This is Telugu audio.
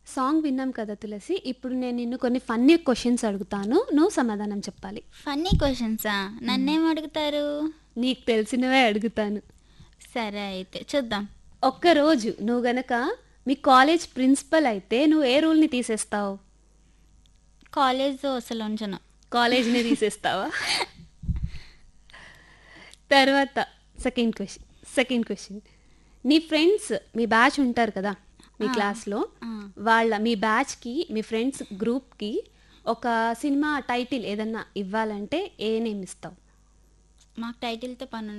సాంగ్ విన్నాం కదా తులసి ఇప్పుడు నేను నిన్ను కొన్ని ఫన్నీ క్వశ్చన్స్ అడుగుతాను నువ్వు సమాధానం చెప్పాలి ఫన్నీ క్వశ్చన్సా నన్నేం అడుగుతారు నీకు తెలిసినవే అడుగుతాను సరే అయితే చూద్దాం ఒక్కరోజు నువ్వు గనక మీ కాలేజ్ ప్రిన్సిపల్ అయితే నువ్వు ఏ రూల్ని తీసేస్తావు కాలేజ్ అసలు ఉంచను కాలేజ్ని తీసేస్తావా తర్వాత సెకండ్ క్వశ్చన్ సెకండ్ క్వశ్చన్ నీ ఫ్రెండ్స్ మీ బ్యాచ్ ఉంటారు కదా మీ క్లాస్లో ఆ. వాళ్ళ మీ బ్యాచ్కి మీ ఫ్రెండ్స్ గ్రూప్కి ఒక సినిమా టైటిల్ ఏదన్నా ఇవ్వాలంటే ఏ నేమ్ ఇస్తావు మాకు టైటిల్తో పని